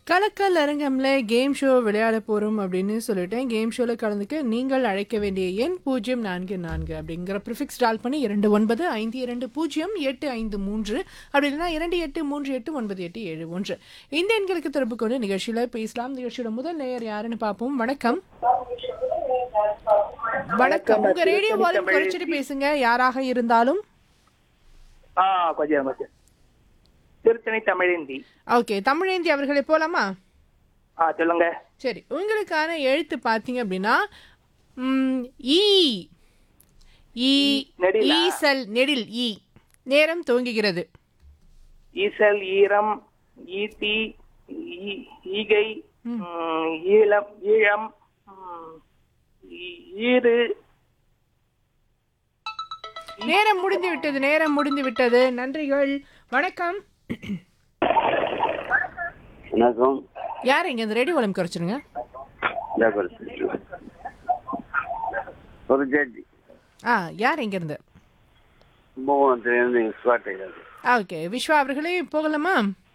கலக்கல் அரங்கம்ல game show விளையாட போறோம் அப்படின்னு சொல்லிட்டேன் கேம் ஷோல கலந்துக்க நீங்கள் அழைக்க வேண்டிய எண் பூஜ்ஜியம் நான்கு நான்கு அப்படிங்கிற ப்ரிஃபிக்ஸ் டால் பண்ணி இரண்டு ஒன்பது ஐந்து இரண்டு பூஜ்ஜியம் எட்டு ஐந்து மூன்று அப்படி இல்லைன்னா இரண்டு எட்டு மூன்று எட்டு ஒன்பது எட்டு ஏழு ஒன்று இந்த எண்களுக்கு தொடர்பு கொண்டு நிகழ்ச்சியில பேசலாம் நிகழ்ச்சியோட முதல் நேயர் யாருன்னு பார்ப்போம் வணக்கம் வணக்கம் உங்க ரேடியோ வால்யூம் குறைச்சிட்டு பேசுங்க யாராக இருந்தாலும் ஆ கொஞ்சம் கொஞ்சம் திருத்தணி தமிழேந்தி ஓகே தமிழேந்தி அவர்களே போலாமா ஆ சொல்லுங்க சரி உங்களுக்கான எழுத்து பார்த்தீங்க அப்படின்னா ம், ஈ ஈ நெடிலா? ஈசல் நெடில் ஈ நேரம் துவங்குகிறது ஈசல் ஈரம் ஈட்டி ஈ- ஈகை ம், ஈழம் ஈழம் ம், ஈ- ஈறு நேரம் முடிந்து விட்டது நேரம் முடிந்து விட்டது நன்றிகள் வணக்கம் வணக்கம் யார் இங்க இந்த ரேடியோ வால்யூம் குறைச்சிருங்க ஜாகர் ஒரு ஜட்ஜி ஆ யார் இங்க இருந்து கும்பகோணத்துலேருந்து ஸ்வாட் ஆகிடாது ஓகே விஸ்வா அவர்களே போகலாமா